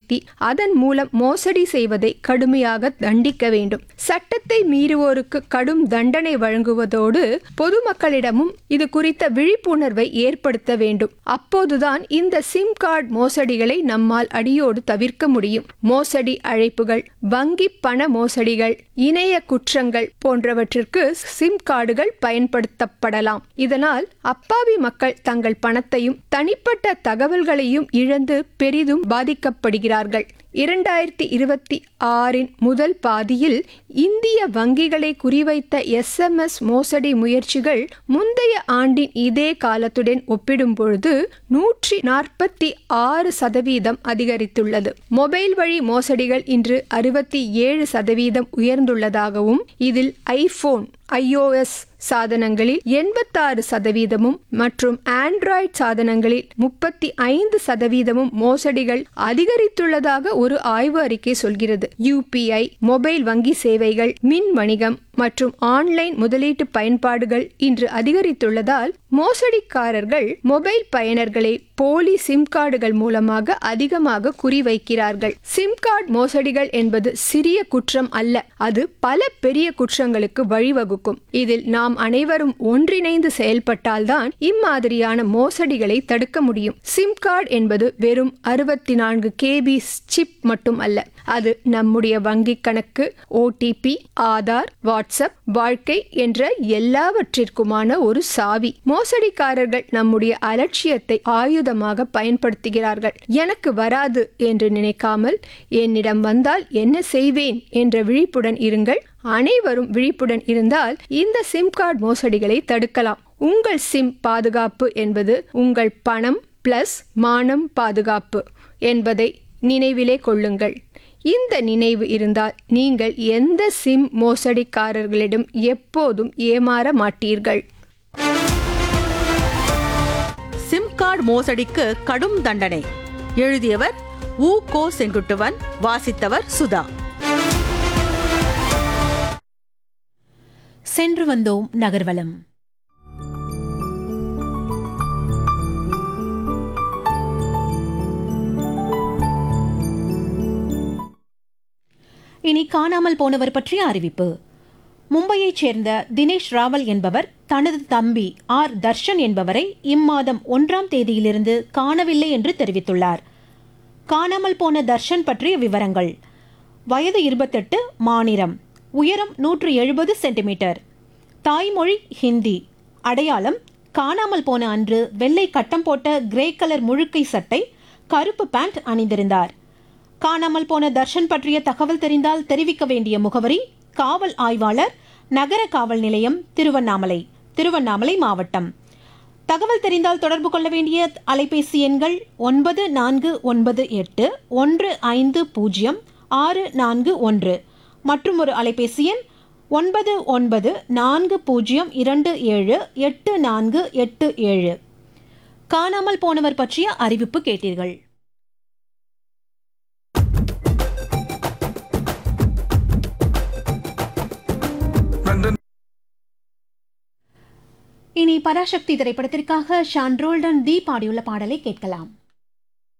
உயர்த்தி அதன் மூலம் மோசடி செய்வதை கடுமையாக தண்டிக்க வேண்டும் சட்டத்தை மீறுவோருக்கு கடும் தண்டனை வழங்குவதோடு பொதுமக்களிடமும் இது குறித்த விழிப்புணர்வை ஏற்படுத்த வேண்டும் அப்போதுதான் இந்த சிம் கார்டு மோசடிகளை நம்மால் அடியோடு தவிர்க்க முடியும் மோசடி அழைப்புகள் வங்கி பண மோசடிகள் இணைய குற்றங்கள் போன்றவற்றிற்கு சிம் கார்டுகள் பயன்படுத்தப்படலாம் இதனால் அப்பாவி மக்கள் தங்கள் பணத்தையும் தனிப்பட்ட தகவல்களையும் இழந்து பெரிதும் பாதிக்கப்படுகிறார்கள் இரண்டாயிரத்தி இருபத்தி ஆறின் முதல் பாதியில் இந்திய வங்கிகளை குறிவைத்த எஸ்எம்எஸ் மோசடி முயற்சிகள் முந்தைய ஆண்டின் இதே காலத்துடன் ஒப்பிடும் பொழுது நூற்றி நாற்பத்தி ஆறு சதவீதம் அதிகரித்துள்ளது மொபைல் வழி மோசடிகள் இன்று அறுபத்தி ஏழு சதவீதம் உயர்ந்துள்ளதாகவும் இதில் ஐபோன் ஐஓஎஸ் சாதனங்களில் எண்பத்தாறு சதவீதமும் மற்றும் ஆண்ட்ராய்டு சாதனங்களில் முப்பத்தி ஐந்து சதவீதமும் மோசடிகள் அதிகரித்துள்ளதாக ஒரு ஆய்வு அறிக்கை சொல்கிறது யூபிஐ மொபைல் வங்கி சேவைகள் மின் வணிகம் மற்றும் ஆன்லைன் முதலீட்டு பயன்பாடுகள் இன்று அதிகரித்துள்ளதால் மோசடிக்காரர்கள் மொபைல் பயனர்களை போலி சிம் கார்டுகள் மூலமாக அதிகமாக குறிவைக்கிறார்கள் சிம் கார்டு மோசடிகள் என்பது சிறிய குற்றம் அல்ல அது பல பெரிய குற்றங்களுக்கு வழிவகுக்கும் இதில் நாம் அனைவரும் ஒன்றிணைந்து செயல்பட்டால்தான் இம்மாதிரியான மோசடிகளை தடுக்க முடியும் சிம் கார்டு என்பது வெறும் அறுபத்தி நான்கு கேபி சிப் மட்டும் அல்ல அது நம்முடைய வங்கி கணக்கு ஓடிபி ஆதார் வாட்ஸ்அப் வாழ்க்கை என்ற எல்லாவற்றிற்குமான ஒரு சாவி மோசடிக்காரர்கள் நம்முடைய அலட்சியத்தை ஆயுதமாக பயன்படுத்துகிறார்கள் எனக்கு வராது என்று நினைக்காமல் என்னிடம் வந்தால் என்ன செய்வேன் என்ற விழிப்புடன் இருங்கள் அனைவரும் விழிப்புடன் இருந்தால் இந்த சிம் கார்டு மோசடிகளை தடுக்கலாம் உங்கள் சிம் பாதுகாப்பு என்பது உங்கள் பணம் பிளஸ் மானம் பாதுகாப்பு என்பதை நினைவிலே கொள்ளுங்கள் இந்த நினைவு இருந்தால் நீங்கள் எந்த சிம் மோசடிக்காரர்களிடம் எப்போதும் ஏமாற மாட்டீர்கள் சிம் கார்டு மோசடிக்கு கடும் தண்டனை எழுதியவர் உ கோ செங்குட்டுவன் வாசித்தவர் சுதா சென்று வந்தோம் நகர்வலம் இனி காணாமல் போனவர் பற்றிய அறிவிப்பு மும்பையைச் சேர்ந்த தினேஷ் ராவல் என்பவர் தனது தம்பி ஆர் தர்ஷன் என்பவரை இம்மாதம் ஒன்றாம் தேதியிலிருந்து காணவில்லை என்று தெரிவித்துள்ளார் காணாமல் போன தர்ஷன் பற்றிய விவரங்கள் வயது இருபத்தெட்டு மாநிலம் உயரம் நூற்று எழுபது சென்டிமீட்டர் தாய்மொழி ஹிந்தி அடையாளம் காணாமல் போன அன்று வெள்ளை கட்டம் போட்ட கிரே கலர் முழுக்கை சட்டை கருப்பு பேண்ட் அணிந்திருந்தார் காணாமல் போன தர்ஷன் பற்றிய தகவல் தெரிந்தால் தெரிவிக்க வேண்டிய முகவரி காவல் ஆய்வாளர் நகர காவல் நிலையம் திருவண்ணாமலை திருவண்ணாமலை மாவட்டம் தகவல் தெரிந்தால் தொடர்பு கொள்ள வேண்டிய அலைபேசி எண்கள் ஒன்பது நான்கு ஒன்பது எட்டு ஒன்று ஐந்து பூஜ்ஜியம் ஆறு நான்கு ஒன்று மற்றும் ஒரு அலைபேசி எண் ஒன்பது ஒன்பது நான்கு பூஜ்ஜியம் இரண்டு ஏழு எட்டு நான்கு எட்டு ஏழு காணாமல் போனவர் பற்றிய அறிவிப்பு கேட்டீர்கள் இனி பராசக்தி திரைப்படத்திற்காக ஷான் ரோல்டன் தீப் ஆடியுள்ள பாடலை கேட்கலாம்